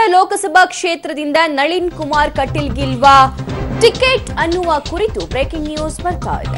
ಲೋಕಸಭಾ ಕ್ಷೇತ್ರದಿಂದ ನಳಿನ್ ಕುಮಾರ್ ಕಟೀಲ್ ಗಿಲ್ವಾ ಟಿಕೆಟ್ ಅನ್ನುವ ಕುರಿತು ಬ್ರೇಕಿಂಗ್ ನ್ಯೂಸ್ ಬರ್ತಾ ಇದೆ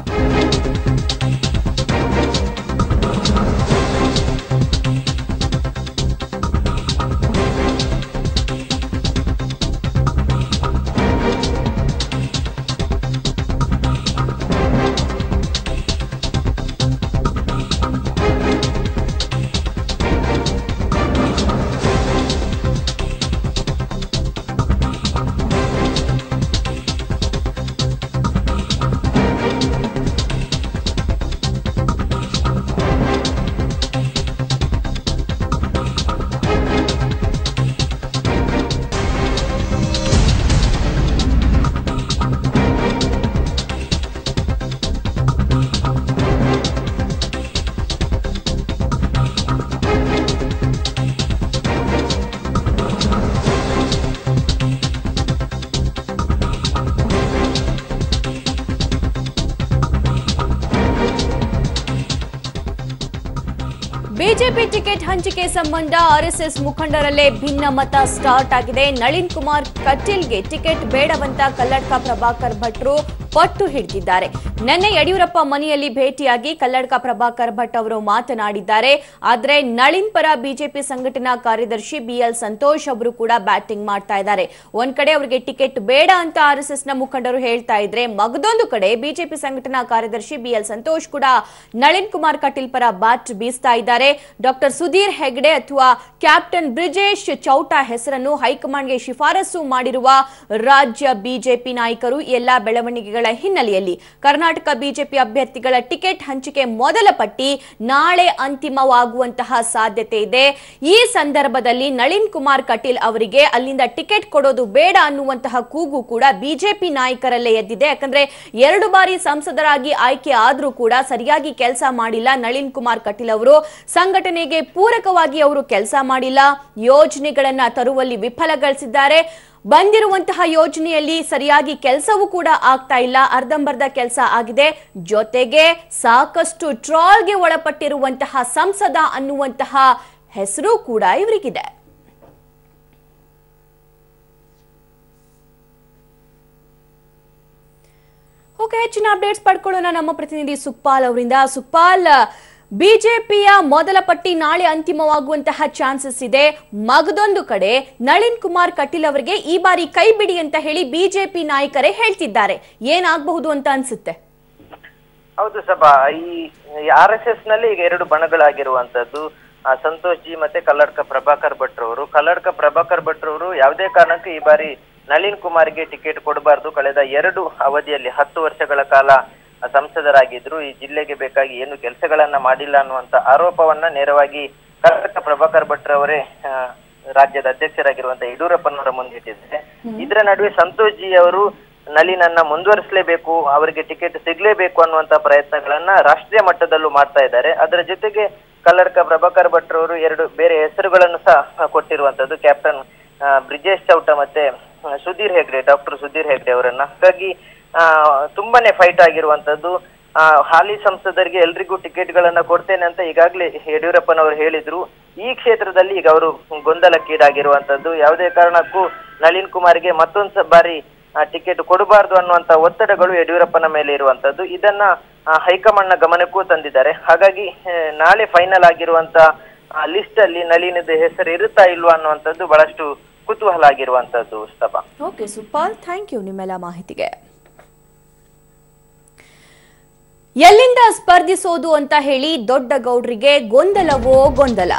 ಬಿಜೆಪಿ ಟಿಕೆಟ್ ಹಂಚಿಕೆ ಸಂಬಂಧ ಆರ್ಎಸ್ಎಸ್ ಮುಖಂಡರಲ್ಲೇ ಭಿನ್ನಮತ ಸ್ಟಾರ್ಟ್ ಆಗಿದೆ ನಳಿನ್ ಕುಮಾರ್ ಕಟೀಲ್ಗೆ ಟಿಕೆಟ್ ಬೇಡವಂತ ಕಲ್ಲಡ್ಕ ಪ್ರಭಾಕರ್ ಭಟ್ರು ಪಟ್ಟು ಹಿಡಿದಿದ್ದಾರೆ ನಿನ್ನೆ ಯಡಿಯೂರಪ್ಪ ಮನೆಯಲ್ಲಿ ಭೇಟಿಯಾಗಿ ಕಲ್ಲಡ್ಕ ಪ್ರಭಾಕರ್ ಭಟ್ ಅವರು ಮಾತನಾಡಿದ್ದಾರೆ ಆದ್ರೆ ನಳಿನ್ ಪರ ಬಿಜೆಪಿ ಸಂಘಟನಾ ಕಾರ್ಯದರ್ಶಿ ಬಿಎಲ್ ಸಂತೋಷ್ ಅವರು ಕೂಡ ಬ್ಯಾಟಿಂಗ್ ಮಾಡ್ತಾ ಇದ್ದಾರೆ ಒಂದ್ ಕಡೆ ಅವರಿಗೆ ಟಿಕೆಟ್ ಬೇಡ ಅಂತ ಆರ್ಎಸ್ಎಸ್ ನ ಮುಖಂಡರು ಹೇಳ್ತಾ ಇದ್ರೆ ಮಗದೊಂದು ಕಡೆ ಬಿಜೆಪಿ ಸಂಘಟನಾ ಕಾರ್ಯದರ್ಶಿ ಬಿಎಲ್ ಸಂತೋಷ್ ಕೂಡ ನಳಿನ್ ಕುಮಾರ್ ಕಟೀಲ್ ಪರ ಬ್ಯಾಟ್ ಬೀಸ್ತಾ ಇದ್ದಾರೆ ಡಾಕ್ಟರ್ ಸುಧೀರ್ ಹೆಗ್ಡೆ ಅಥವಾ ಕ್ಯಾಪ್ಟನ್ ಬ್ರಿಜೇಶ್ ಚೌಟಾ ಹೆಸರನ್ನು ಹೈಕಮಾಂಡ್ಗೆ ಶಿಫಾರಸು ಮಾಡಿರುವ ರಾಜ್ಯ ಬಿಜೆಪಿ ನಾಯಕರು ಎಲ್ಲಾ ಬೆಳವಣಿಗೆಗಳ ಹಿನ್ನೆಲೆಯಲ್ಲಿ ಕರ್ನಾಟಕ ಬಿಜೆಪಿ ಅಭ್ಯರ್ಥಿಗಳ ಟಿಕೆಟ್ ಹಂಚಿಕೆ ಮೊದಲ ಪಟ್ಟಿ ನಾಳೆ ಅಂತಿಮವಾಗುವಂತಹ ಸಾಧ್ಯತೆ ಇದೆ ಈ ಸಂದರ್ಭದಲ್ಲಿ ನಳಿನ್ ಕುಮಾರ್ ಕಟೀಲ್ ಅವರಿಗೆ ಅಲ್ಲಿಂದ ಟಿಕೆಟ್ ಕೊಡೋದು ಬೇಡ ಅನ್ನುವಂತಹ ಕೂಗು ಕೂಡ ಬಿಜೆಪಿ ನಾಯಕರಲ್ಲೇ ಎದ್ದಿದೆ ಯಾಕಂದ್ರೆ ಎರಡು ಬಾರಿ ಸಂಸದರಾಗಿ ಆಯ್ಕೆ ಆದ್ರೂ ಕೂಡ ಸರಿಯಾಗಿ ಕೆಲಸ ಮಾಡಿಲ್ಲ ನಳಿನ್ ಕುಮಾರ್ ಕಟೀಲ್ ಅವರು ಸಂಘಟನೆಗೆ ಪೂರಕವಾಗಿ ಅವರು ಕೆಲಸ ಮಾಡಿಲ್ಲ ಯೋಜನೆಗಳನ್ನ ತರುವಲ್ಲಿ ವಿಫಲಗೊಳಿಸಿದ್ದಾರೆ ಬಂದಿರುವಂತಹ ಯೋಜನೆಯಲ್ಲಿ ಸರಿಯಾಗಿ ಕೆಲಸವೂ ಕೂಡ ಆಗ್ತಾ ಇಲ್ಲ ಅರ್ಧಂಬರ್ಧ ಕೆಲಸ ಆಗಿದೆ ಜೊತೆಗೆ ಸಾಕಷ್ಟು ಟ್ರಾಲ್ಗೆ ಒಳಪಟ್ಟಿರುವಂತಹ ಸಂಸದ ಅನ್ನುವಂತಹ ಹೆಸರು ಕೂಡ ಇವರಿಗಿದೆ ಓಕೆ ಹೆಚ್ಚಿನ ಅಪ್ಡೇಟ್ಸ್ ಪಡ್ಕೊಳ್ಳೋಣ ನಮ್ಮ ಪ್ರತಿನಿಧಿ ಸುಕ್ಪಾಲ್ ಅವರಿಂದ ಸುಕ್ಪಾಲ್ ಬಿಜೆಪಿಯ ಮೊದಲ ಪಟ್ಟಿ ನಾಳೆ ಅಂತಿಮವಾಗುವಂತಹ ಚಾನ್ಸಸ್ ಇದೆ ಮಗದೊಂದು ಕಡೆ ನಳಿನ್ ಕುಮಾರ್ ಕಟೀಲ್ ಅವರಿಗೆ ಈ ಬಾರಿ ಕೈ ಬಿಡಿ ಅಂತ ಹೇಳಿ ಬಿಜೆಪಿ ನಾಯಕರೇ ಹೇಳ್ತಿದ್ದಾರೆ ಏನಾಗಬಹುದು ಅಂತ ಅನ್ಸುತ್ತೆ ಹೌದು ಸಭಾ ಈ ಆರ್ ಎಸ್ ಎಸ್ ನಲ್ಲಿ ಈಗ ಎರಡು ಬಣಗಳಾಗಿರುವಂತದ್ದು ಆ, ಸಂತೋಷ್ ಜಿ ಮತ್ತೆ ಕಲ್ಲಡ್ಕ ಪ್ರಭಾಕರ್ ಭಟ್ರವರು ಕಲ್ಲಡ್ಕ ಪ್ರಭಾಕರ್ ಭಟ್ರವರು ಯಾವುದೇ ಕಾರಣಕ್ಕೂ ಈ ಬಾರಿ ನಳಿನ್ ಕುಮಾರ್ಗೆ ಟಿಕೆಟ್ ಕೊಡಬಾರ್ದು ಕಳೆದ ಎರಡು ಅವಧಿಯಲ್ಲಿ ಹತ್ತು ವರ್ಷಗಳ ಕಾಲ ಸಂಸದರಾಗಿದ್ರು ಈ ಜಿಲ್ಲೆಗೆ ಬೇಕಾಗಿ ಏನು ಕೆಲಸಗಳನ್ನ ಮಾಡಿಲ್ಲ ಅನ್ನುವಂತ ಆರೋಪವನ್ನ ನೇರವಾಗಿ ಕಲ್ಲಡ್ಕ ಪ್ರಭಾಕರ್ ಭಟ್ರವರೇ ಆ, ರಾಜ್ಯದ ಅಧ್ಯಕ್ಷರಾಗಿರುವಂತ ಯಡಿಯೂರಪ್ಪನವರ ಮುಂದಿಟ್ಟಿದ್ದಾರೆ ಇದರ ನಡುವೆ ಸಂತೋಷ್ ಜಿ ಅವರು ನಳಿನನ್ನ ಮುಂದುವರಿಸಲೇಬೇಕು ಅವರಿಗೆ ಟಿಕೆಟ್ ಸಿಗ್ಲೇಬೇಕು ಅನ್ನುವಂತ ಪ್ರಯತ್ನಗಳನ್ನ ರಾಷ್ಟ್ರೀಯ ಮಟ್ಟದಲ್ಲೂ ಮಾಡ್ತಾ ಇದ್ದಾರೆ ಅದರ ಜೊತೆಗೆ ಕಲ್ಲಡ್ಕ ಪ್ರಭಾಕರ್ ಭಟ್ರವರು ಎರಡು ಬೇರೆ ಹೆಸರುಗಳನ್ನು ಸಹ ಕೊಟ್ಟಿರುವಂತದ್ದು ಕ್ಯಾಪ್ಟನ್ ಆ, ಬ್ರಿಜೇಶ್ ಚೌಟ ಮತ್ತೆ ಆ, ಸುಧೀರ್ ಹೆಗ್ಡೆ ಡಾಕ್ಟರ್ ಸುಧೀರ್ ಹೆಗ್ಡೆ ಅವರನ್ನ ಹಾಗಾಗಿ ಆ, ತುಂಬಾನೇ ಫೈಟ್ ಆಗಿರುವಂತದ್ದು ಆ, ಹಾಲಿ ಸಂಸದರಿಗೆ ಎಲ್ರಿಗೂ ಟಿಕೆಟ್ ಗಳನ್ನ ಕೊಡ್ತೇನೆ ಅಂತ ಈಗಾಗಲೇ ಯಡಿಯೂರಪ್ಪನವರು ಹೇಳಿದ್ರು ಈ ಕ್ಷೇತ್ರದಲ್ಲಿ ಈಗ ಅವರು ಗೊಂದಲಕ್ಕೀಡಾಗಿರುವಂತದ್ದು ಯಾವುದೇ ಕಾರಣಕ್ಕೂ ನಳಿನ್ ಕುಮಾರ್ಗೆ ಮತ್ತೊಂದ್ ಸ- ಬಾರಿ ಟಿಕೆಟ್ ಕೊಡಬಾರ್ದು ಅನ್ನುವಂತ ಒತ್ತಡಗಳು ಯಡಿಯೂರಪ್ಪನ ಮೇಲೆ ಇರುವಂತದ್ದು ಇದನ್ನ ಆ, ಹೈಕಮಾಂಡ್ನ ಗಮನಕ್ಕೂ ತಂದಿದ್ದಾರೆ ಹಾಗಾಗಿ ಆ, ನಾಳೆ ಫೈನಲ್ ಆಗಿರುವಂತ ಲಿಸ್ಟ್ ಅಲ್ಲಿ ನಳಿನದ ಹೆಸರು ಇರುತ್ತಾ ಇಲ್ವಾ ಅನ್ನುವಂಥದ್ದು ಬಹಳಷ್ಟು ಕುತೂಹಲ ಆಗಿರುವಂತದ್ದು ಸ್ತಭಾ ಓಕೆ ಸುಪಾಲ್ ಥ್ಯಾಂಕ್ ಯು ನಿಮ್ಮೆಲ್ಲ ಮಾಹಿತಿಗೆ ಎಲ್ಲಿಂದ ಸ್ಪರ್ಧಿಸೋದು ಅಂತ ಹೇಳಿ ದೊಡ್ಡ ಗೌಡ್ರಿಗೆ ಗೊಂದಲವೋ ಗೊಂದಲ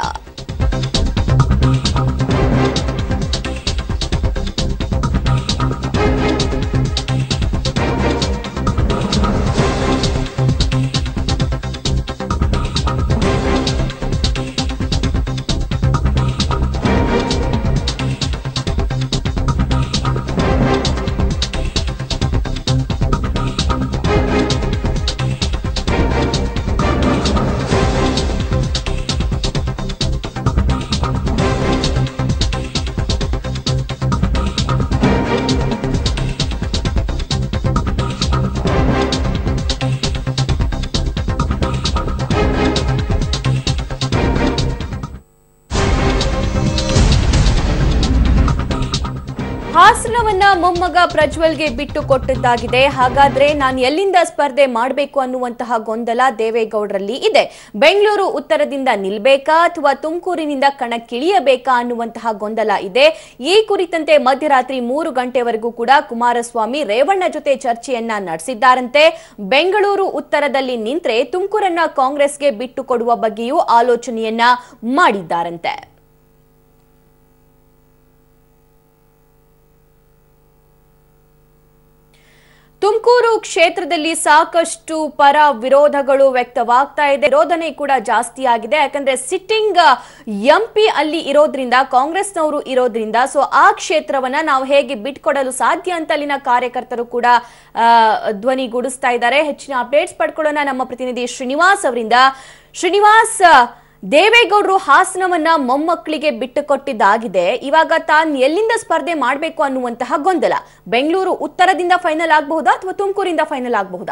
ಹಾಸನವನ್ನ ಮೊಮ್ಮಗ ಪ್ರಜ್ವಲ್ಗೆ ಬಿಟ್ಟು ಕೊಟ್ಟಿದ್ದಾಗಿದೆ ಹಾಗಾದ್ರೆ ನಾನು ಎಲ್ಲಿಂದ ಸ್ಪರ್ಧೆ ಮಾಡಬೇಕು ಅನ್ನುವಂತಹ ಗೊಂದಲ ದೇವೇಗೌಡರಲ್ಲಿ ಇದೆ ಬೆಂಗಳೂರು ಉತ್ತರದಿಂದ ನಿಲ್ಬೇಕಾ ಅಥವಾ ತುಮಕೂರಿನಿಂದ ಕಣಕ್ಕಿಳಿಯಬೇಕಾ ಅನ್ನುವಂತಹ ಗೊಂದಲ ಇದೆ ಈ ಕುರಿತಂತೆ ಮಧ್ಯರಾತ್ರಿ ಮೂರು ಗಂಟೆವರೆಗೂ ಕೂಡ ಕುಮಾರಸ್ವಾಮಿ ರೇವಣ್ಣ ಜೊತೆ ಚರ್ಚೆಯನ್ನ ನಡೆಸಿದ್ದಾರಂತೆ ಬೆಂಗಳೂರು ಉತ್ತರದಲ್ಲಿ ನಿಂತ್ರೆ ತುಮಕೂರನ್ನ ಕಾಂಗ್ರೆಸ್ಗೆ ಬಿಟ್ಟು ಕೊಡುವ ಬಗ್ಗೆಯೂ ಆಲೋಚನೆಯನ್ನ ಮಾಡಿದ್ದಾರಂತೆ ತುಮಕೂರು ಕ್ಷೇತ್ರದಲ್ಲಿ ಸಾಕಷ್ಟು ಪರ ವಿರೋಧಗಳು ವ್ಯಕ್ತವಾಗ್ತಾ ಇದೆ ವಿರೋಧನೆ ಕೂಡ ಜಾಸ್ತಿ ಆಗಿದೆ ಯಾಕಂದ್ರೆ ಸಿಟ್ಟಿಂಗ್ ಎಂಪಿ ಅಲ್ಲಿ ಇರೋದ್ರಿಂದ ಕಾಂಗ್ರೆಸ್ನವರು ಇರೋದ್ರಿಂದ ಸೊ ಆ ಕ್ಷೇತ್ರವನ್ನ ನಾವು ಹೇಗೆ ಬಿಟ್ಕೊಡಲು ಸಾಧ್ಯ ಅಂತ ಅಲ್ಲಿನ ಕಾರ್ಯಕರ್ತರು ಕೂಡ ಆ, ಧ್ವನಿಗೂಡಿಸ್ತಾ ಇದ್ದಾರೆ ಹೆಚ್ಚಿನ ಅಪ್ಡೇಟ್ಸ್ ಪಡ್ಕೊಳ್ಳೋಣ ನಮ್ಮ ಪ್ರತಿನಿಧಿ ಶ್ರೀನಿವಾಸ್ ಅವರಿಂದ ಶ್ರೀನಿವಾಸ್ ದೇವೇಗೌಡರು ಹಾಸನವನ್ನ ಮೊಮ್ಮಕ್ಕಳಿಗೆ ಬಿಟ್ಟು ಕೊಟ್ಟಿದ್ದಾಗಿದೆ ಇವಾಗ ತಾನ್ ಎಲ್ಲಿಂದ ಸ್ಪರ್ಧೆ ಮಾಡಬೇಕು ಅನ್ನುವಂತಹ ಗೊಂದಲ ಬೆಂಗಳೂರು ಉತ್ತರದಿಂದ ಫೈನಲ್ ಆಗಬಹುದಾ ಅಥವಾ ತುಮಕೂರಿಂದ ಫೈನಲ್ ಆಗಬಹುದಾ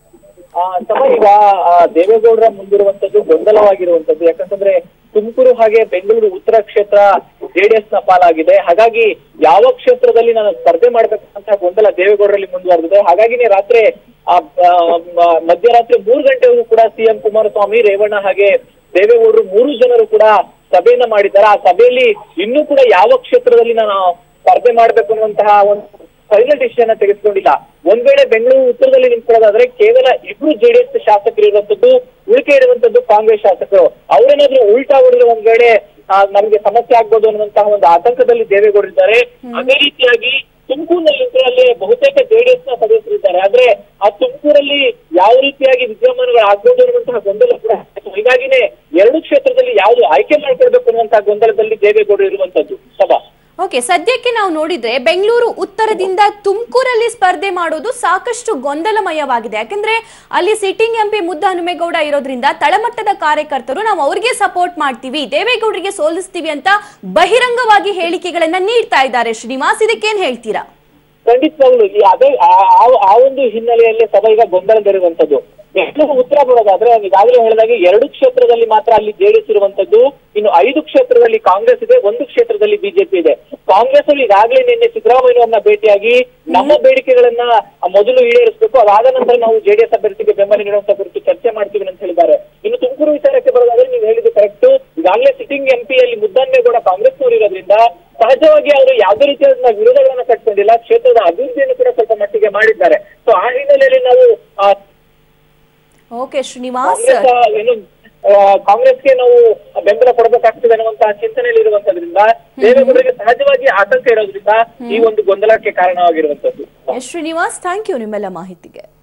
ಆ, ತಮ್ಮ ಈಗ ಆ, ದೇವೇಗೌಡರ ಮುಂದಿರುವಂತದ್ದು ಗೊಂದಲವಾಗಿರುವಂತದ್ದು ಯಾಕಂತಂದ್ರೆ ತುಮಕೂರು ಹಾಗೆ ಬೆಂಗಳೂರು ಉತ್ತರ ಕ್ಷೇತ್ರ ಜೆಡಿಎಸ್ ನ ಪಾಲಾಗಿದೆ ಹಾಗಾಗಿ ಯಾವ ಕ್ಷೇತ್ರದಲ್ಲಿ ನಾನು ಸ್ಪರ್ಧೆ ಮಾಡ್ಬೇಕಂತ ಗೊಂದಲ ದೇವೇಗೌಡರಲ್ಲಿ ಮುಂದುವರೆದಿದೆ ಹಾಗಾಗಿನೇ ರಾತ್ರಿ ಆ, ಆ, ಮ- ಮಧ್ಯರಾತ್ರಿ ಮೂರು ಗಂಟೆವರೆಗೂ ಕೂಡ ಸಿಎಂ ಕುಮಾರಸ್ವಾಮಿ ರೇವಣ್ಣ ಹಾಗೆ ದೇವೇಗೌಡರು ಮೂರು ಜನರು ಕೂಡ ಸಭೆಯನ್ನ ಮಾಡಿದ್ದಾರೆ ಆ ಸಭೆಯಲ್ಲಿ ಇನ್ನೂ ಕೂಡ ಯಾವ ಕ್ಷೇತ್ರದಲ್ಲಿ ನಾನು ಸ್ಪರ್ಧೆ ಮಾಡ್ಬೇಕು ಅನ್ನುವಂತಹ ಒಂದು ಫೈನಲ್ ಡಿಸಿಷನ್ ತೆಗೆದುಕೊಂಡಿಲ್ಲ ಒಂದ್ ವೇಳೆ ಬೆಂಗಳೂರು ಉತ್ತರದಲ್ಲಿ ನಿಂತ್ಕೊಳ್ಳೋದಾದ್ರೆ ಕೇವಲ ಇಬ್ರು ಜೆಡಿಎಸ್ ಶಾಸಕರು ಇರುವಂತದ್ದು ಉಳಿಕೆ ಇರುವಂತದ್ದು ಕಾಂಗ್ರೆಸ್ ಶಾಸಕರು ಅವರೇನಾದ್ರೂ ಉಲ್ಟಾ ಹೊಡೆದ್ರೆ ಒಂದ್ ವೇಳೆ ಆ, ನಮ್ಗೆ ಸಮಸ್ಯೆ ಆಗ್ಬೋದು ಅನ್ನುವಂತಹ ಒಂದು ಆತಂಕದಲ್ಲಿ ದೇವೇಗೌಡರಿದ್ದಾರೆ ಅದೇ ರೀತಿಯಾಗಿ ತುಮಕೂರಿನಲ್ಲಿ ನಿಂತರಲ್ಲಿ ಬಹುತೇಕ ಜೆಡಿಎಸ್ ನ ಸದಸ್ಯರಿದ್ದಾರೆ ಆದ್ರೆ ಆ ತುಮಕೂರಲ್ಲಿ ಯಾವ ರೀತಿಯಾಗಿ ವಿದ್ಯಮಾನಗಳು ಆಗ್ಬೋದು ಅನ್ನುವಂತಹ ಗೊಂದಲ ಕೂಡ ಆಯ್ತು. ಹೀಗಾಗಿನೇ ಎರಡು ಕ್ಷೇತ್ರದಲ್ಲಿ ಯಾವ್ದು ಆಯ್ಕೆ ಮಾಡ್ಕೊಳ್ಬೇಕು ಅನ್ನುವಂತಹ ಗೊಂದಲದಲ್ಲಿ ದೇವೇಗೌಡರು ಇರುವಂತದ್ದು ಸಭಾ ಓಕೆ ಸದ್ಯಕ್ಕೆ ನಾವು ನೋಡಿದ್ರೆ ಬೆಂಗಳೂರು ಉತ್ತರದಿಂದ ತುಮಕೂರಲ್ಲಿ ಸ್ಪರ್ಧೆ ಮಾಡೋದು ಸಾಕಷ್ಟು ಗೊಂದಲಮಯವಾಗಿದೆ ಯಾಕಂದ್ರೆ ಅಲ್ಲಿ ಸಿಟ್ಟಿಂಗ್ ಎಂಪಿ ಮುದ್ದ ಹನುಮೇಗೌಡ ಇರೋದ್ರಿಂದ ತಳಮಟ್ಟದ ಕಾರ್ಯಕರ್ತರು ನಾವು ಅವ್ರಿಗೆ ಸಪೋರ್ಟ್ ಮಾಡ್ತೀವಿ ದೇವೇಗೌಡರಿಗೆ ಸೋಲಿಸ್ತೀವಿ ಅಂತ ಬಹಿರಂಗವಾಗಿ ಹೇಳಿಕೆಗಳನ್ನ ನೀಡ್ತಾ ಇದ್ದಾರೆ ಶ್ರೀನಿವಾಸ್ ಇದಕ್ಕೇನ್ ಹೇಳ್ತೀರಾ ಖಂಡಿತವಾಗ್ಲು ಈ ಅದೇ ಆ- ಆ- ಆ ಒಂದು ಹಿನ್ನೆಲೆಯಲ್ಲಿ ಸಭಾ ಈಗ ಗೊಂದಲದಲ್ಲಿರುವಂತದ್ದು ಬೆಂಗಳೂರು ಉತ್ತರ ಬರೋದಾದ್ರೆ ನಾನು ಈಗಾಗಲೇ ಹೇಳಿದಾಗೆ ಎರಡು ಕ್ಷೇತ್ರದಲ್ಲಿ ಮಾತ್ರ ಅಲ್ಲಿ ಜೆಡಿಎಸ್ ಇರುವಂತದ್ದು ಇನ್ನು ಐದು ಕ್ಷೇತ್ರದಲ್ಲಿ ಕಾಂಗ್ರೆಸ್ ಇದೆ ಒಂದು ಕ್ಷೇತ್ರದಲ್ಲಿ ಬಿಜೆಪಿ ಇದೆ ಕಾಂಗ್ರೆಸ್ ಅಲ್ಲಿ ಈಗಾಗಲೇ ನಿನ್ನೆ ಸಿದ್ದರಾಮಯ್ಯವ್ರನ್ನ ಭೇಟಿಯಾಗಿ ನಮ್ಮ ಬೇಡಿಕೆಗಳನ್ನ ಮೊದಲು ಈಡೇರಿಸಬೇಕು ಅದಾದ ನಂತರ ನಾವು ಜೆಡಿಎಸ್ ಅಭ್ಯರ್ಥಿಗೆ ಬೆಂಬಲ ನೀಡುವಂತ ಕುರಿತು ಚರ್ಚೆ ಮಾಡ್ತೀವಿ ಅಂತ ಹೇಳಿದ್ದಾರೆ ಇನ್ನು ತುಮಕೂರು ವಿಚಾರಕ್ಕೆ ಬರೋದಾದ್ರೆ ನೀವು ಹೇಳಿದ್ದು ಕರೆಕ್ಟ್ ಈಗಾಗಲೇ ಸಿಟ್ಟಿಂಗ್ ಎಂಪಿ ಅಲ್ಲಿ ಮುದ್ದನ್ನೇಗೌಡ ಕಾಂಗ್ರೆಸ್ನವರು ಇರೋದ್ರಿಂದ ಸಹಜವಾಗಿ ಅವರು ಯಾವುದೇ ರೀತಿಯಾದ ವಿರೋಧಗಳನ್ನ ಕಟ್ಕೊಂಡಿಲ್ಲ ಕ್ಷೇತ್ರದ ಅಭಿವೃದ್ಧಿಯನ್ನು ಕೂಡ ಸ್ವಲ್ಪ ಮಟ್ಟಿಗೆ ಮಾಡಿದ್ದಾರೆ ಸೊ ಆ ಹಿನ್ನೆಲೆಯಲ್ಲಿ ನಾವು ಆ, ಓಕೆ ಶ್ರೀನಿವಾಸ್ ಕಾಂಗ್ರೆಸ್ ಏನು ಆ, ಕಾಂಗ್ರೆಸ್ಗೆ ನಾವು ಬೆಂಬಲ ಕೊಡಬೇಕಾಗ್ತದೆ ಅನ್ನುವಂತಹ ಚಿಂತನೆಯಲ್ಲಿ ಇರುವಂತದ್ರಿಂದ ದೇವೇಗೌಡರಿಗೆ ಸಹಜವಾಗಿ ಆತಂಕ ಇರೋದ್ರಿಂದ ಈ ಒಂದು ಗೊಂದಲಕ್ಕೆ ಕಾರಣವಾಗಿರುವಂತದ್ದು ಎಸ್ ಶ್ರೀನಿವಾಸ್ ಥ್ಯಾಂಕ್ ಯು ನಿಮ್ಮೆಲ್ಲ ಮಾಹಿತಿಗೆ